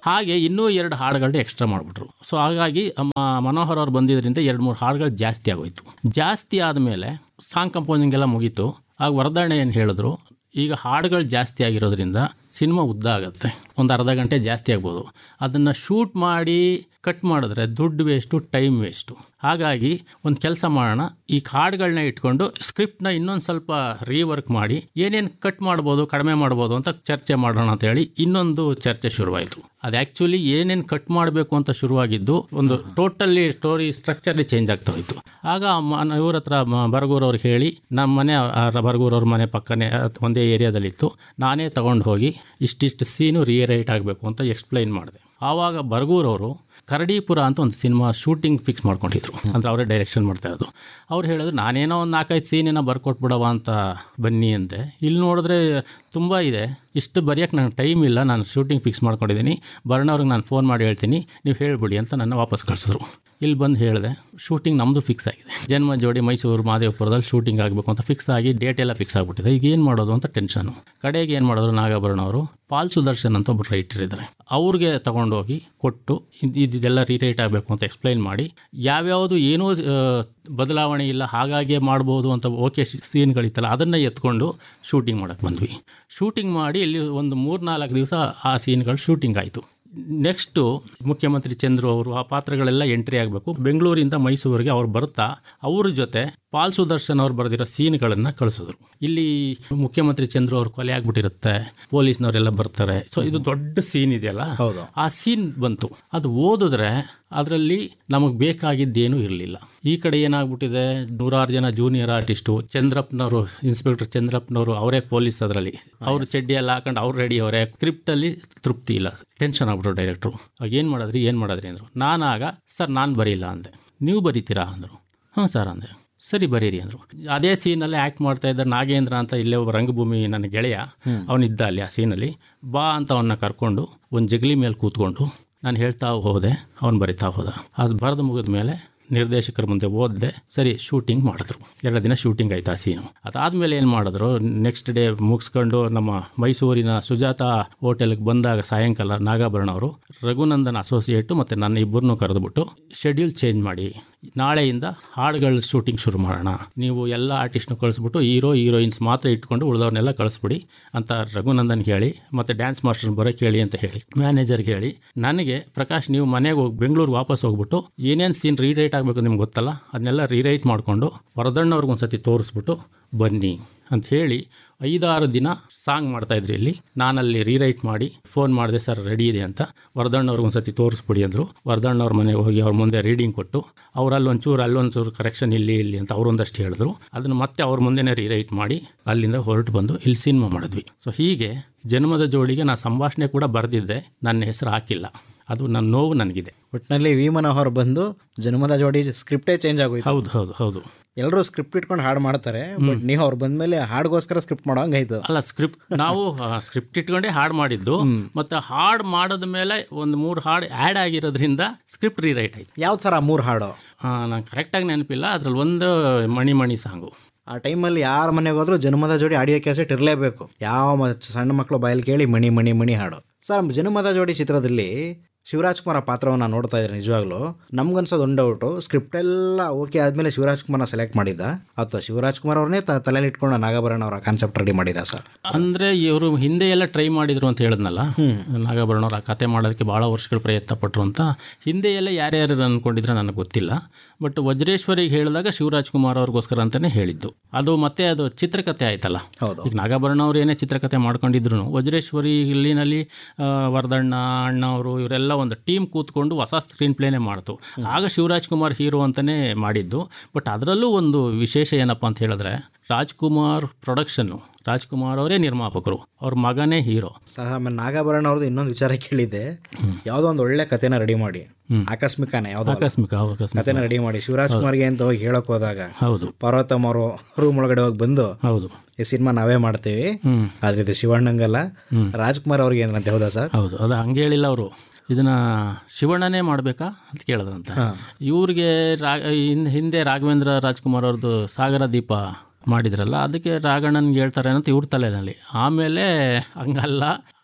ಹಾಗೆ ಇನ್ನೂ ಎರಡು ಹಾಡುಗಳನ್ನ ಎಕ್ಸ್ಟ್ರಾ ಮಾಡಿಬಿಟ್ರು ಸೊ ಹಾಗಾಗಿ ಮ- ಮನೋಹರ್ ಅವ್ರು ಬಂದಿದ್ದರಿಂದ ಎರಡು ಮೂರು ಹಾಡುಗಳು ಜಾಸ್ತಿ ಆಗೋಯ್ತು ಜಾಸ್ತಿ ಆದಮೇಲೆ ಸಾಂಗ್ ಕಂಪೋಸಿಂಗ್ ಎಲ್ಲ ಮುಗೀತು ಆಗ ವರದಾಣೆ ಏನು ಹೇಳಿದ್ರು ಈಗ ಹಾಡುಗಳು ಜಾಸ್ತಿ ಆಗಿರೋದ್ರಿಂದ ಸಿನಿಮಾ ಉದ್ದ ಆಗುತ್ತೆ ಒಂದು ಅರ್ಧ ಗಂಟೆ ಜಾಸ್ತಿ ಆಗ್ಬೋದು ಅದನ್ನು ಶೂಟ್ ಮಾಡಿ ಕಟ್ ಮಾಡಿದ್ರೆ ದುಡ್ಡು ವೇಸ್ಟು ಟೈಮ್ ವೇಸ್ಟು ಹಾಗಾಗಿ ಒಂದು ಕೆಲಸ ಮಾಡೋಣ ಈ ಹಾಡುಗಳನ್ನ ಇಟ್ಕೊಂಡು ಸ್ಕ್ರಿಪ್ಟ್ನ ಇನ್ನೊಂದು ಸ್ವಲ್ಪ ರೀವರ್ಕ್ ಮಾಡಿ ಏನೇನು ಕಟ್ ಮಾಡ್ಬೋದು ಕಡಿಮೆ ಮಾಡ್ಬೋದು ಅಂತ ಚರ್ಚೆ ಮಾಡೋಣ ಅಂತ ಹೇಳಿ ಇನ್ನೊಂದು ಚರ್ಚೆ ಶುರುವಾಯಿತು ಅದು ಆ್ಯಕ್ಚುಲಿ ಏನೇನು ಕಟ್ ಮಾಡಬೇಕು ಅಂತ ಶುರುವಾಗಿದ್ದು ಒಂದು ಟೋಟಲಿ ಸ್ಟೋರಿ ಸ್ಟ್ರಕ್ಚರ್ಲಿ ಚೇಂಜ್ ಆಗ್ತಾ ಹೋಯಿತು ಆಗ ಮ- ಇವ್ರ ಹತ್ರ ಮ- ಬರ್ಗೂರವ್ರಿಗೆ ಹೇಳಿ ನಮ್ಮ ಮನೆ ಆ ಬರ್ಗೂರವ್ರ ಮನೆ ಪಕ್ಕನೇ ಅದ್ ಒಂದೇ ಏರಿಯಾದಲ್ಲಿತ್ತು ನಾನೇ ತಗೊಂಡು ಹೋಗಿ ಇಷ್ಟಿಷ್ಟು ಸೀನು ರಿಯರೈಟ್ ಆಗಬೇಕು ಅಂತ ಎಕ್ಸ್ಪ್ಲೈನ್ ಮಾಡಿದೆ ಆವಾಗ ಬರ್ಗೂರವರು ಕರಡೀಪುರ ಅಂತ ಒಂದು ಸಿನಿಮಾ ಶೂಟಿಂಗ್ ಫಿಕ್ಸ್ ಮಾಡ್ಕೊಂಡಿದ್ರು ಅಂದರೆ ಅವರೇ ಡೈರೆಕ್ಷನ್ ಮಾಡ್ತಾ ಇರೋದು ಅವ್ರು ಹೇಳಿದ್ರು ನಾನೇನೋ ಒಂದು ನಾಲ್ಕೈದು ಸೀನೇನೋ ಬರ್ಕೊಟ್ಬಿಡವ ಅಂತ ಬನ್ನಿ ಅಂತೆ ಇಲ್ಲಿ ನೋಡಿದ್ರೆ ತುಂಬ ಇದೆ ಇಷ್ಟು ಬರೆಯೋಕ್ಕೆ ನನಗೆ ಟೈಮ್ ಇಲ್ಲ ನಾನು ಶೂಟಿಂಗ್ ಫಿಕ್ಸ್ ಮಾಡ್ಕೊಂಡಿದ್ದೀನಿ ಬರ್ಣವ್ರಿಗೆ ನಾನು ಫೋನ್ ಮಾಡಿ ಹೇಳ್ತೀನಿ ನೀವು ಹೇಳ್ಬಿಡಿ ಅಂತ ನನ್ನ ವಾಪಸ್ ಕಳಿಸಿದ್ರು ಇಲ್ಲಿ ಬಂದು ಹೇಳಿದೆ ಶೂಟಿಂಗ್ ನಮ್ಮದು ಫಿಕ್ಸ್ ಆಗಿದೆ ಜನ್ಮ ಜೋಡಿ ಮೈಸೂರು ಮಹದೇವಪುರದಲ್ಲಿ ಶೂಟಿಂಗ್ ಆಗಬೇಕು ಅಂತ ಫಿಕ್ಸ್ ಆಗಿ ಡೇಟ್ ಎಲ್ಲ ಫಿಕ್ಸ್ ಆಗಿಬಿಟ್ಟಿದೆ ಈಗ ಏನು ಮಾಡೋದು ಅಂತ ಟೆನ್ಷನು ಕಡೆಗೆ ಏನು ಮಾಡಿದ್ರು ನಾಗಾಭರಣ ಅವರು ಪಾಲ್ ಸುದರ್ಶನ್ ಅಂತ ಒಬ್ಬರು ರೈಟರ್ ಇದ್ದಾರೆ ಅವ್ರಿಗೆ ತಗೊಂಡೋಗಿ ಕೊಟ್ಟು ಇದ್- ಇದೆಲ್ಲ ರೀರೈಟ್ ಆಗಬೇಕು ಅಂತ ಎಕ್ಸ್ಪ್ಲೈನ್ ಮಾಡಿ ಯಾವ್ಯಾವುದು ಏನೂ ಆ, ಬದಲಾವಣೆ ಇಲ್ಲ ಹಾಗಾಗೆ ಮಾಡ್ಬೋದು ಅಂತ ಓಕೆ ಸೀನ್ಗಳಿತ್ತಲ್ಲ ಅದನ್ನು ಎತ್ಕೊಂಡು ಶೂಟಿಂಗ್ ಮಾಡೋಕ್ಕೆ ಬಂದ್ವಿ ಶೂಟಿಂಗ್ ಮಾಡಿ ಇಲ್ಲಿ ಒಂದು ಮೂರು ನಾಲ್ಕು ದಿವಸ ಆ ಸೀನ್ಗಳು ಶೂಟಿಂಗ್ ಆಯಿತು ನೆಕ್ಸ್ಟು ಮುಖ್ಯಮಂತ್ರಿ ಚಂದ್ರು ಅವರು ಆ ಪಾತ್ರಗಳೆಲ್ಲ ಎಂಟ್ರಿ ಆಗಬೇಕು ಬೆಂಗಳೂರಿಂದ ಮೈಸೂರಿಗೆ ಅವ್ರು ಬರ್ತಾ ಅವ್ರ ಜೊತೆ ಪಾಲ್ ಸುದರ್ಶನ್ ಅವ್ರು ಬರೆದಿರೋ ಸೀನ್ಗಳನ್ನು ಕಳಿಸಿದ್ರು ಇಲ್ಲಿ ಮುಖ್ಯಮಂತ್ರಿ ಚಂದ್ರು ಅವ್ರು ಕೊಲೆ ಆಗ್ಬಿಟ್ಟಿರುತ್ತೆ ಪೊಲೀಸ್ನವರೆಲ್ಲ ಬರ್ತಾರೆ ಸೊ ಇದು ದೊಡ್ಡ ಸೀನ್ ಇದೆಯಲ್ಲ ಹೌದು. ಆ ಸೀನ್ ಬಂತು ಅದು ಓದಿದ್ರೆ ಅದರಲ್ಲಿ ನಮಗೆ ಬೇಕಾಗಿದ್ದೇನೂ ಇರಲಿಲ್ಲ ಈ ಕಡೆ ಏನಾಗ್ಬಿಟ್ಟಿದೆ ನೂರಾರು ಜನ ಜೂನಿಯರ್ ಆರ್ಟಿಸ್ಟು ಚಂದ್ರಪ್ಪನವರು ಇನ್ಸ್ಪೆಕ್ಟರ್ ಚಂದ್ರಪ್ಪನವರು ಅವರೇ ಪೊಲೀಸ್ ಅದರಲ್ಲಿ ಅವರು ಚಡ್ಡಿ ಎಲ್ಲ ಹಾಕೊಂಡು ಅವ್ರು ರೆಡಿ ಅವರೇ ಸ್ಕ್ರಿಪ್ಟಲ್ಲಿ ತೃಪ್ತಿ ಇಲ್ಲ ಟೆನ್ಷನ್ ಆಗ್ಬಿಟ್ರು ಡೈರೆಕ್ಟ್ರು ಏನು ಮಾಡಿದ್ರಿ ಏನು ಮಾಡಿದ್ರಿ ಅಂದರು ನಾನಾಗ ಸರ್ ನಾನು ಬರೀಲ್ಲ ಅಂದೆ ನೀವು ಬರೀತೀರಾ ಅಂದರು ಹ್ಞೂ ಸರ್ ಅಂದೆ ಸರಿ ಬರೀರಿ ಅಂದರು ಅದೇ ಸೀನಲ್ಲೇ ಆ್ಯಕ್ಟ್ ಮಾಡ್ತಾ ಇದ್ದ ನಾಗೇಂದ್ರ ಅಂತ ಇಲ್ಲೇ ಒಬ್ಬ ರಂಗಭೂಮಿ ನನ್ನ ಗೆಳೆಯ ಅವನಿದ್ದ ಅಲ್ಲಿ ಆ ಸೀನಲ್ಲಿ ಬಾ ಅಂತ ಅವನ್ನ ಕರ್ಕೊಂಡು ಒಂದು ಜಗಲಿ ಮೇಲೆ ಕೂತ್ಕೊಂಡು ನಾನು ಹೇಳ್ತಾ ಹೋದೆ ಅವನು ಬರಿತಾ ಹೋದ ಅದು ಬರೆದು ಮುಗಿದ ಮೇಲೆ ನಿರ್ದೇಶಕರ ಮುಂದೆ ಓದಿದೆ ಸರಿ ಶೂಟಿಂಗ್ ಮಾಡಿದ್ರು ಎರಡು ದಿನ ಶೂಟಿಂಗ್ ಆಯ್ತು ಆ ಸೀನು ಅದಾದಮೇಲೆ ಏನು ಮಾಡಿದ್ರು ನೆಕ್ಸ್ಟ್ ಡೇ ಮುಗಿಸ್ಕೊಂಡು ನಮ್ಮ ಮೈಸೂರಿನ ಸುಜಾತ ಹೋಟೆಲ್ಗೆ ಬಂದಾಗ ಸಾಯಂಕಾಲ ನಾಗಾಭರಣ ಅವರು ರಘುನಂದನ್ ಅಸೋಸಿಯೇಟು ಮತ್ತು ನನ್ನ ಇಬ್ಬರನ್ನೂ ಕರೆದುಬಿಟ್ಟು ಶೆಡ್ಯೂಲ್ ಚೇಂಜ್ ಮಾಡಿ ನಾಳೆಯಿಂದ ಹಾಡುಗಳ ಶೂಟಿಂಗ್ ಶುರು ಮಾಡೋಣ ನೀವು ಎಲ್ಲ ಆರ್ಟಿಸ್ಟ್ನು ಕಳಿಸ್ಬಿಟ್ಟು ಹೀರೋ ಹೀರೋಯಿನ್ಸ್ ಮಾತ್ರ ಇಟ್ಕೊಂಡು ಉಳಿದವ್ರನ್ನೆಲ್ಲ ಕಳಿಸ್ಬಿಡಿ ಅಂತ ರಘುನಂದನ್ ಹೇಳಿ ಮತ್ತು ಡ್ಯಾನ್ಸ್ ಮಾಸ್ಟರ್ ಬರೋಕ್ಕೆ ಹೇಳಿ ಅಂತ ಹೇಳಿ ಮ್ಯಾನೇಜರ್ಗೆ ಹೇಳಿ ನನಗೆ ಪ್ರಕಾಶ್ ನೀವು ಮನೆಗೆ ಹೋಗಿ ಬೆಂಗಳೂರಿಗೆ ವಾಪಸ್ ಹೋಗ್ಬಿಟ್ಟು ಏನೇನು ಸೀನ್ ರೀರೈಟ್ ಆಗಬೇಕು ನಿಮ್ಗೆ ಗೊತ್ತಲ್ಲ ಅದನ್ನೆಲ್ಲ ರೀರೈಟ್ ಮಾಡಿಕೊಂಡು ವರದಣ್ಣವ್ರಿಗೆ ಒಂದು ಸತಿ ತೋರಿಸ್ಬಿಟ್ಟು ಬನ್ನಿ ಅಂತ ಹೇಳಿ ಐದಾರು ದಿನ ಸಾಂಗ್ ಮಾಡ್ತಾಯಿದ್ರಿ ಇಲ್ಲಿ ನಾನಲ್ಲಿ ರೀರೈಟ್ ಮಾಡಿ ಫೋನ್ ಮಾಡಿದೆ ಸರ್ ರೆಡಿ ಇದೆ ಅಂತ ವರದಣ್ಣವ್ರಿಗೆ ಒಂದು ಸತಿ ತೋರಿಸ್ಬಿಡಿ ಅಂದರು ವರದಣ್ಣವ್ರ ಮನೆಗೆ ಹೋಗಿ ಅವ್ರ ಮುಂದೆ ರೀಡಿಂಗ್ ಕೊಟ್ಟು ಅವರಲ್ಲಿ ಒಂಚೂರು ಅಲ್ಲೊಂಚೂರು ಕರೆಕ್ಷನ್ ಇಲ್ಲಿ ಇಲ್ಲಿ ಅಂತ ಅವರೊಂದಷ್ಟು ಹೇಳಿದ್ರು ಅದನ್ನು ಮತ್ತೆ ಅವ್ರ ಮುಂದೆನೇ ರೀರೈಟ್ ಮಾಡಿ ಅಲ್ಲಿಂದ ಹೊರಟು ಬಂದು ಇಲ್ಲಿ ಸಿನಿಮಾ ಮಾಡಿದ್ವಿ ಸೊ ಹೀಗೆ ಜನ್ಮದ ಜೋಡಿಗೆ ನಾನು ಸಂಭಾಷಣೆ ಕೂಡ ಬರೆದಿದ್ದೆ ನನ್ನ ಹೆಸರು ಹಾಕಿಲ್ಲ ಅದು ನನ್ನ ನೋವು ನನಗಿದೆ ಒಟ್ಟಿನಲ್ಲಿ ವಿ ಮನೋಹರ್ ಬಂದು ಜನ್ಮದ ಜೋಡಿ ಸ್ಕ್ರಿಪ್ಟೇ ಚೇಂಜ್ ಆಗೋಯ್ತು ಹೌದು ಹೌದು ಹೌದು ಎಲ್ಲರೂ ಸ್ಕ್ರಿಪ್ಟ್ ಇಟ್ಕೊಂಡು ಹಾಡು ಮಾಡ್ತಾರೆ ಬಟ್ ನೀವು ಅವ್ರು ಬಂದ್ಮೇಲೆ ಹಾಡ್ಗೋಸ್ಕರ ಸ್ಕ್ರಿಪ್ಟ್ ಮಾಡೋ ಹಂಗಾಯ್ತು ಅಲ್ಲ ಸ್ಕ್ರಿಪ್ಟ್ ನಾವು ಸ್ಕ್ರಿಪ್ಟ್ ಇಟ್ಕೊಂಡೇ ಹಾಡು ಮಾಡಿದ್ದು ಮತ್ತು ಹಾಡು ಮಾಡಿದ ಮೇಲೆ ಒಂದು ಮೂರು ಹಾಡು ಆ್ಯಡ್ ಆಗಿರೋದ್ರಿಂದ ಸ್ಕ್ರಿಪ್ಟ್ ರೀರೈಟ್ ಆಯ್ತು ಯಾವ್ದು ಸರ್ ಆ ಮೂರು ಹಾಡು ನಂಗೆ ಕರೆಕ್ಟಾಗಿ ನೆನಪಿಲ್ಲ ಅದ್ರಲ್ಲಿ ಒಂದು ಮಣಿ ಮಣಿ ಸಾಂಗು ಆ ಟೈಮಲ್ಲಿ ಯಾರ ಮನೆಗೆ ಹೋದ್ರೂ ಜನ್ಮದ ಜೋಡಿ ಆಡಿಯೋ ಕ್ಯಾಸೆಟ್ ಇರಲೇಬೇಕು ಯಾವ ಮ- ಸಣ್ಣ ಮಕ್ಕಳು ಬಾಯಲ್ಲಿ ಕೇಳಿ ಮಣಿ ಮಣಿ ಮಣಿ ಹಾಡು ಸರ್ ಜನ್ಮದ ಜೋಡಿ ಚಿತ್ರದಲ್ಲಿ ಶಿವರಾಜ್ ಕುಮಾರ್ ಆ ಪಾತ್ರವನ್ನು ನೋಡ್ತಾ ಇದ್ದಾರೆ ನಿಜವಾಗ್ಲೂ ನಮ್ಗನ್ಸೋದು ಒಂದು ಡೌಟು ಸ್ಕ್ರಿಪ್ಟ್ ಎಲ್ಲ ಓಕೆ ಆದಮೇಲೆ ಶಿವರಾಜ್ ಕುಮಾರ್ನ ಸೆಲೆಕ್ಟ್ ಮಾಡಿದ್ದ ಅಥವಾ ಶಿವರಾಜ್ ಕುಮಾರ್ ಅವ್ರನ್ನೇ ತ ತಲೆಯಲ್ಲಿ ಇಟ್ಕೊಂಡು ನಾಗಾಭರಣ ಅವರ ಕಾನ್ಸೆಪ್ಟ್ ರೆಡಿ ಮಾಡಿದ ಸರ್ ಅಂದರೆ ಇವರು ಹಿಂದೆ ಎಲ್ಲ ಟ್ರೈ ಮಾಡಿದ್ರು ಅಂತ ಹೇಳಿದ್ನಲ್ಲ ನಾಗಾಭರಣ ಅವ್ರು ಆ ಕತೆ ಮಾಡೋದಕ್ಕೆ ಭಾಳ ವರ್ಷಗಳು ಪ್ರಯತ್ನ ಪಟ್ಟರು ಅಂತ ಹಿಂದೆ ಎಲ್ಲ ಯಾರ್ಯಾರು ಅಂದ್ಕೊಂಡಿದ್ರೆ ನನಗೆ ಗೊತ್ತಿಲ್ಲ ಬಟ್ ವಜ್ರೇಶ್ವರಿಗೆ ಹೇಳಿದಾಗ ಶಿವರಾಜ್ ಕುಮಾರ್ ಅವ್ರಿಗೋಸ್ಕರ ಅಂತಲೇ ಹೇಳಿದ್ದು ಅದು ಮತ್ತೆ ಅದು ಚಿತ್ರಕಥೆ ಆಯ್ತಲ್ಲ ಹೌದು. ಈಗ ನಾಗಾಭರಣ ಅವ್ರು ಏನೇ ಚಿತ್ರಕಥೆ ಮಾಡ್ಕೊಂಡಿದ್ರು ವಜ್ರೇಶ್ವರಿ ಇಲ್ಲಿನಲ್ಲಿ ಆ, ವರದಣ್ಣ ಅಣ್ಣ ಅವರು ಇವರೆಲ್ಲ ಒಂದು ಟೀಮ್ ಕೂತ್ಕೊಂಡು ಹೊಸ ಸ್ಕ್ರೀನ್ ಪ್ಲೇನೇ ಮಾಡ್ತು ಆಗ ಶಿವರಾಜ್ ಕುಮಾರ್ ಹೀರೋ ಅಂತಲೇ ಮಾಡಿದ್ದು ಬಟ್ ಅದರಲ್ಲೂ ಒಂದು ವಿಶೇಷ ಏನಪ್ಪ ಅಂತ ಹೇಳಿದ್ರೆ ರಾಜ್ಕುಮಾರ್ ಪ್ರೊಡಕ್ಷನ್ನು ರಾಜ್ಕುಮಾರ್ ಅವರೇ ನಿರ್ಮಾಪಕರು ಅವ್ರ ಮಗನೇ ಹೀರೋ ಸರ್ ಆಮೇಲೆ ನಾಗಾಭರಣ ಅವ್ರದ್ದು ಇನ್ನೊಂದು ವಿಚಾರ ಕೇಳಿದ್ದೆ ಯಾವುದೋ ಒಂದು ಒಳ್ಳೆ ಕಥೆನ ರೆಡಿ ಮಾಡಿ ಆಕಸ್ಮಿಕನೇ ಯಾವುದೋ ಅಲ್ಲ. ಆಕಸ್ಮಿಕ ಆಕಸ್ಮಿಕ ಕಥೆನ ರೆಡಿ ಮಾಡಿ ಶಿವರಾಜ್ ಕುಮಾರ್ಗೆ ಅಂತ ಹೋಗಿ ಹೇಳಕ್ ಹೋದಾಗ ಹೌದು ಪಾರ್ವತಮ್ಮ ಅವರು ರೂಮ್ ಒಳಗಡೆ ಹೋಗಿ ಬಂದು ಹೌದು ಈ ಸಿನಿಮಾ ನಾವೇ ಮಾಡ್ತೀವಿ ಹ್ಮ್. ಆದ್ರೆ ಇದು ಶಿವಣ್ಣಂಗಲ್ಲ ರಾಜ್ಕುಮಾರ್ ಅವ್ರಿಗೆ ಏನಂತ ಹೌದಾ ಸರ್ ಹೌದು ಅದು ಹಂಗೆ ಹೇಳಿಲ್ಲ ಅವರು ಇದನ್ನ ಶಿವಣ್ಣನೇ ಮಾಡಬೇಕಾ ಅಂತ ಕೇಳಿದ್ರಂತ ಇವ್ರಿಗೆ ರಾ ಹಿಂ- ಹಿಂದೆ ರಾಘವೇಂದ್ರ ರಾಜ್ಕುಮಾರ್ ಅವ್ರದ್ದು ಸಾಗರ ದೀಪ ಮಾಡಿದ್ರಲ್ಲ ಅದಕ್ಕೆ ರಾಘಣ್ಣನ್ಗೆ ಹೇಳ್ತಾರೆ ಅಂತ ಇವ್ರ ತಲೆನಲ್ಲಿ ಆಮೇಲೆ ಹಂಗಲ್ಲ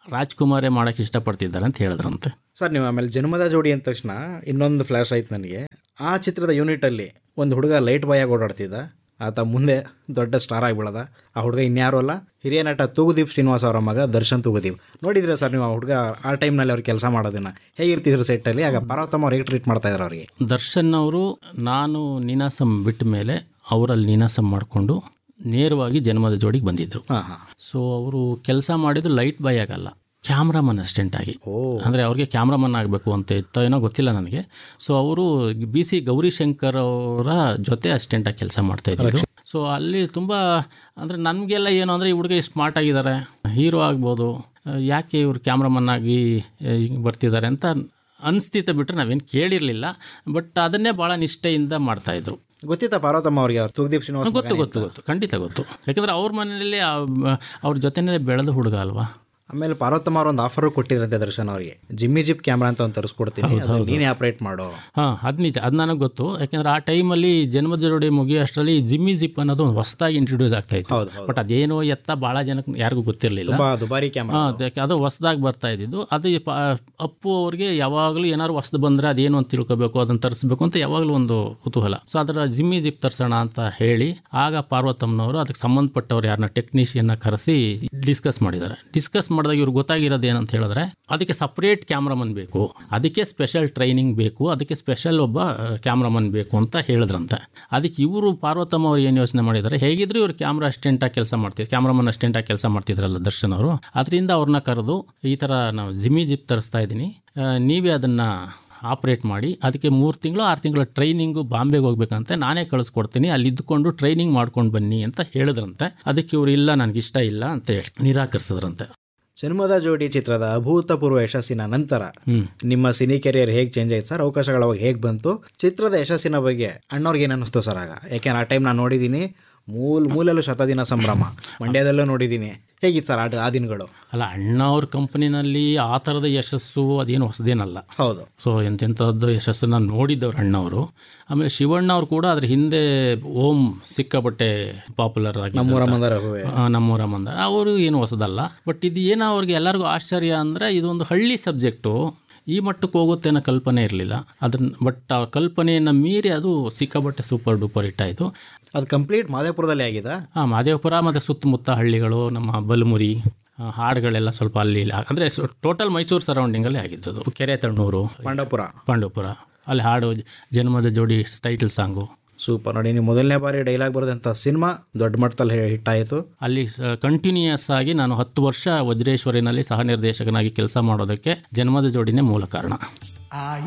ರಾಜ್ಕುಮಾರೇ ಮಾಡೋಕ್ಕೆ ಇಷ್ಟಪಡ್ತಿದ್ದಾರೆ ಅಂತ ಹೇಳಿದ್ರಂತೆ ಸರ್ ನೀವು ಆಮೇಲೆ ಜನ್ಮದ ಜೋಡಿ ಅಂದ ತಕ್ಷಣ ಇನ್ನೊಂದು ಫ್ಲ್ಯಾಶ್ ಆಯ್ತು ನನಗೆ ಆ ಚಿತ್ರದ ಯೂನಿಟಲ್ಲಿ ಒಂದು ಹುಡುಗ ಲೈಟ್ ಬಾಯ್ ಆಗಿ ಓಡಾಡ್ತಿದ್ದ ಆತ ಮುಂದೆ ದೊಡ್ಡ ಸ್ಟಾರ್ ಆಗಿಬಿಡದ ಆ ಹುಡುಗ ಇನ್ಯಾರು ಅಲ್ಲ ಹಿರಿಯ ನಟ ತೂಗುದೀಪ್ ಶ್ರೀನಿವಾಸ್ ಅವರ ಮಗ ದರ್ಶನ್ ತೂಗುದೀಪ್ ನೋಡಿದ್ರೆ ಸರ್ ನೀವು ಆ ಹುಡುಗ ಆ ಟೈಮ್ನಲ್ಲಿ ಅವ್ರು ಕೆಲಸ ಮಾಡೋದನ್ನ ಹೇಗಿರ್ತಿದ್ರು ಸೆಟ್ಟಲ್ಲಿ ಆಗ ಪಾರ್ವತಮ್ಮ ಅವ್ರು ಹೇಗೆ ಟ್ರೀಟ್ ಮಾಡ್ತಾ ಇದ್ರು ಅವ್ರಿಗೆ ದರ್ಶನ್ ಅವರು ನಾನು ನೀನಾಸಂ ಬಿಟ್ಟ ಮೇಲೆ ಅವರಲ್ಲಿ ನೀನಾಸಂ ಮಾಡಿಕೊಂಡು ನೇರವಾಗಿ ಜನ್ಮದ ಜೋಡಿಗೆ ಬಂದಿದ್ದರು ಹಾಂ ಹಾಂ ಸೊ ಅವರು ಕೆಲಸ ಮಾಡಿದ್ದು ಲೈಟ್ ಬಾಯ್ ಆಗಲ್ಲ ಕ್ಯಾಮ್ರಾಮನ್ ಅಸಿಸ್ಟೆಂಟ್ ಆಗಿ ಓ ಅಂದರೆ ಅವ್ರಿಗೆ ಕ್ಯಾಮ್ರಾಮನ್ ಆಗಬೇಕು ಅಂತ ಇತ್ತೋ ಏನೋ ಗೊತ್ತಿಲ್ಲ ನನಗೆ ಸೊ ಅವರು ಬಿ ಸಿ ಗೌರಿಶಂಕರ್ ಅವರ ಜೊತೆ ಅಸಿಸ್ಟೆಂಟಾಗಿ ಕೆಲಸ ಮಾಡ್ತಾ ಇದ್ರು ಸೊ ಅಲ್ಲಿ ತುಂಬ ಅಂದರೆ ನನಗೆಲ್ಲ ಏನು ಅಂದರೆ ಈ ಹುಡುಗ ಸ್ಮಾರ್ಟ್ ಆಗಿದ್ದಾರೆ ಹೀರೋ ಆಗ್ಬೋದು ಆ, ಯಾಕೆ ಇವ್ರು ಕ್ಯಾಮ್ರಾಮನ್ ಆಗಿ ಆ, ಹಿಂಗ್ ಬರ್ತಿದ್ದಾರೆ ಅಂತ ಅನಿಸ್ತಿತ್ತು ಬಿಟ್ಟರೆ ನಾವೇನು ಕೇಳಿರಲಿಲ್ಲ ಬಟ್ ಅದನ್ನೇ ಭಾಳ ನಿಷ್ಠೆಯಿಂದ ಮಾಡ್ತಾಯಿದ್ರು ಗೊತ್ತಿತ್ತಾ ಪಾರ್ವತಮ್ಮ ಅವ್ರಿಗೆ ಅವ್ರು ತೂಗುದೀಪ್ ಶ್ರೀನಿವಾಸ್ ಗೊತ್ತು ಗೊತ್ತು ಗೊತ್ತು ಖಂಡಿತ ಗೊತ್ತು ಯಾಕಂದರೆ ಅವ್ರ ಮನೆಯಲ್ಲಿ ಆ- ಅವ್ರ ಜೊತೆನೇ ಬೆಳೆದ ಹುಡುಗ ಅಲ್ವಾ ಆಮೇಲೆ ಪಾರ್ವತಮ್ಮ ಅವ್ರು ಒಂದು ಆಫರು ಕೊಟ್ಟಿದ್ರಂತೆ ದರ್ಶನ್ ಅವರಿಗೆ ಜಿಮ್ಮಿ ಜಿಪ್ ಕ್ಯಾಮ್ರಾ ಅಂತ ಒಂದು ತರಿಸ್ಕೊಡ್ತೀನಿ ಅದನ್ನ ನೀನೇ ಆಪ್ರೇಟ್ ಮಾಡೋ ಹಾಂ ಅದು ನಿಜ ಅದು ನನಗೆ ಗೊತ್ತು ಯಾಕೆಂದರೆ ಆ ಟೈಮಲ್ಲಿ ಜನ್ಮದ ಜೋಡಿ ಮುಗಿಯೋ ಅಷ್ಟರಲ್ಲಿ ಜಿಮ್ಮಿ ಜಿಪ್ ಅನ್ನೋದು ಒಂದು ಹೊಸದಾಗಿ ಇಂಟ್ರೊಡ್ಯೂಸ್ ಆಗ್ತಾ ಇತ್ತು ಹೌದು ಹೌದು ಬಟ್ ಅದೇನೋ ಎತ್ತ ಭಾಳ ಜನಕ್ಕೆ ಯಾರಿಗೂ ಗೊತ್ತಿರಲಿಲ್ಲ ತುಂಬಾ ದುಬಾರಿ ಕ್ಯಾಮ್ರಾ ಅದು ಹೊಸದಾಗಿ ಬರ್ತಾ ಇದ್ದಿದ್ದು ಅದು ಪ- ಅಪ್ಪು ಅವ್ರಿಗೆ ಯಾವಾಗಲೂ ಏನಾದ್ರು ಹೊಸದು ಬಂದರೆ ಅದೇನು ಅಂತ ತಿಳ್ಕೊಬೇಕು ಅದನ್ನು ತರಿಸ್ಬೇಕು ಅಂತ ಯಾವಾಗಲೂ ಒಂದು ಕುತೂಹಲ ಸೊ ಅದರ ಜಿಮ್ಮಿ ಜಿಪ್ ತರಿಸೋಣ ಅಂತ ಹೇಳಿ ಆಗ ಪಾರ್ವತಮ್ಮನವರು ಅದಕ್ಕೆ ಸಂಬಂಧಪಟ್ಟವ್ರು ಯಾರನ್ನ ಟೆಕ್ನಿಷಿಯನ್ನ ಕರೆಸಿ ಡಿಸ್ಕಸ್ ಮಾಡಿದ್ದಾರೆ ಡಿಸ್ಕಸ್ ಮಾಡಿದಾಗ ಇವ್ರಿಗೆ ಗೊತ್ತಾಗಿರೋದು ಏನಂತ ಹೇಳಿದ್ರೆ ಅದಕ್ಕೆ ಸಪ್ರೇಟ್ ಕ್ಯಾಮ್ರಾಮನ್ ಬೇಕು ಅದಕ್ಕೆ ಸ್ಪೆಷಲ್ ಟ್ರೈನಿಂಗ್ ಬೇಕು ಅದಕ್ಕೆ ಸ್ಪೆಷಲ್ ಒಬ್ಬ ಕ್ಯಾಮ್ರಾಮನ್ ಬೇಕು ಅಂತ ಹೇಳಿದ್ರಂತೆ ಅದಕ್ಕೆ ಇವರು ಪಾರ್ವತಮ್ಮ ಅವ್ರು ಏನು ಯೋಚನೆ ಮಾಡಿದ್ದಾರೆ ಹೇಗಿದ್ರು ಇವ್ರು ಕ್ಯಾಮ್ರಾ ಅಸ್ಟೆಂಟಾಗಿ ಕೆಲಸ ಮಾಡ್ತಿದ್ರು ಕ್ಯಾಮ್ರಾಮನ್ ಅಸ್ಟೆಂಟಾಗಿ ಕೆಲಸ ಮಾಡ್ತಿದ್ರಲ್ಲ ದರ್ಶನ್ ಅವರು ಅದರಿಂದ ಅವ್ರನ್ನ ಕರೆದು ಈ ಥರ ನಾವು ಜಿಮ್ಮಿ ಜಿಪ್ ತರಿಸ್ತಾ ಇದ್ದೀನಿ ಆ, ನೀವೇ ಅದನ್ನು ಆಪ್ರೇಟ್ ಮಾಡಿ ಅದಕ್ಕೆ ಮೂರು ತಿಂಗಳು ಆರು ತಿಂಗಳ ಟ್ರೈನಿಂಗು ಬಾಂಬೆಗೆ ಹೋಗ್ಬೇಕಂತೆ ನಾನೇ ಕಳಿಸ್ಕೊಡ್ತೀನಿ ಅಲ್ಲಿ ಇದ್ದುಕೊಂಡು ಟ್ರೈನಿಂಗ್ ಮಾಡ್ಕೊಂಡು ಬನ್ನಿ ಅಂತ ಹೇಳಿದ್ರಂತೆ ಅದಕ್ಕೆ ಇವ್ರು ಇಲ್ಲ ನನಗೆ ಇಷ್ಟ ಇಲ್ಲ ಅಂತ ಹೇಳಿ ನಿರಾಕರಿಸಿದ್ರಂತೆ ಜನ್ಮದ ಜೋಡಿ ಚಿತ್ರದ ಅಭೂತಪೂರ್ವ ಯಶಸ್ಸಿನ ನಂತರ ಹ್ಞೂ ನಿಮ್ಮ ಸಿನಿ ಕೆರಿಯರ್ ಹೇಗೆ ಚೇಂಜ್ ಆಯ್ತು ಸರ್ ಅವಕಾಶಗಳು ಅವಾಗ ಹೇಗೆ ಬಂತು ಚಿತ್ರದ ಯಶಸ್ಸಿನ ಬಗ್ಗೆ ಅಣ್ಣವ್ರಿಗೆ ಏನು ಅನ್ನಿಸ್ತು ಸರ್ ಆಗ ಯಾಕೆಂದ್ರೆ ಆ ಟೈಮ್ ನಾನು ನೋಡಿದ್ದೀನಿ ಮೂಲ ಮೂಲಲ್ಲೂ ಶತದಿನ ಸಂಭ್ರಮ ಮಂಡ್ಯದಲ್ಲೂ ನೋಡಿದ್ದೀನಿ ಹೇಗಿತ್ತು ಸರ್ ಆ ಆ ದಿನಗಳು ಅಲ್ಲ ಅಣ್ಣ ಅವ್ರ ಕಂಪನಿನಲ್ಲಿ ಆ ಥರದ ಯಶಸ್ಸು ಅದೇನು ಹೊಸದೇನಲ್ಲ ಹೌದು ಸೊ ಎಂತೆಂಥದ್ದು ಯಶಸ್ಸನ್ನು ನೋಡಿದ್ದವ್ರು ಅಣ್ಣವರು ಆಮೇಲೆ ಶಿವಣ್ಣ ಅವ್ರು ಕೂಡ ಅದ್ರ ಹಿಂದೆ ಓಂ ಸಿಕ್ಕಾಪಟ್ಟೆ ಪಾಪ್ಯುಲರ್ ಆಗಿ ನಮ್ಮೂರ ಮಂದರ ಹೂವೆ ನಮ್ಮೂರ ಮಂದ ಅವರು ಏನು ಹೊಸದಲ್ಲ ಬಟ್ ಇದು ಏನೋ ಅವ್ರಿಗೆ ಎಲ್ಲರಿಗೂ ಆಶ್ಚರ್ಯ ಅಂದರೆ ಇದೊಂದು ಹಳ್ಳಿ ಸಬ್ಜೆಕ್ಟು ಈ ಮಟ್ಟಕ್ಕೆ ಹೋಗುತ್ತೆ ಅನ್ನೋ ಕಲ್ಪನೆ ಇರಲಿಲ್ಲ ಅದನ್ನ ಬಟ್ ಆ ಕಲ್ಪನೆಯನ್ನು ಮೀರಿ ಅದು ಸಿಕ್ಕಾಪಟ್ಟೆ ಸೂಪರ್ ಡೂಪರ್ ಹಿಟ್ ಆಯಿತು ಅದು ಕಂಪ್ಲೀಟ್ ಮಾದೇಪುರದಲ್ಲಿ ಆಗಿದೆ ಹಾಂ ಮಾದೇವಪುರ ಮತ್ತು ಸುತ್ತಮುತ್ತ ಹಳ್ಳಿಗಳು ನಮ್ಮ ಬಲಮುರಿ ಆ, ಹಾಡುಗಳೆಲ್ಲ ಸ್ವಲ್ಪ ಅಲ್ಲಿ ಇಲ್ಲಿ ಅಂದರೆ ಟೋಟಲ್ ಮೈಸೂರು ಸರೌಂಡಿಂಗಲ್ಲೇ ಆಗಿದ್ದದು ಕೆರೆ ತಣ್ಣೂರು ಪಾಂಡವಪುರ ಪಾಂಡವಪುರ ಅಲ್ಲಿ ಹಾಡು ಜನ್ಮದ ಜೋಡಿ ಟೈಟಲ್ ಸಾಂಗು ಸೂಪರ್ ನೋಡಿ ನೀವು ಮೊದಲನೇ ಬಾರಿ ಡೈಲಾಗ್ ಬರೋದಂಥ ಸಿನಿಮಾ ದೊಡ್ಡ ಮಟ್ಟದಲ್ಲಿ ಹಿಟ್ ಆಯಿತು ಅಲ್ಲಿ ಕಂಟಿನ್ಯೂಯಸ್ ಆಗಿ ನಾನು ಹತ್ತು ವರ್ಷ ವಜ್ರೇಶ್ವರಿನಲ್ಲಿ ಸಹ ನಿರ್ದೇಶಕನಾಗಿ ಕೆಲಸ ಮಾಡೋದಕ್ಕೆ ಜನ್ಮದ ಜೋಡಿನೇ ಮೂಲ ಕಾರಣ ಆ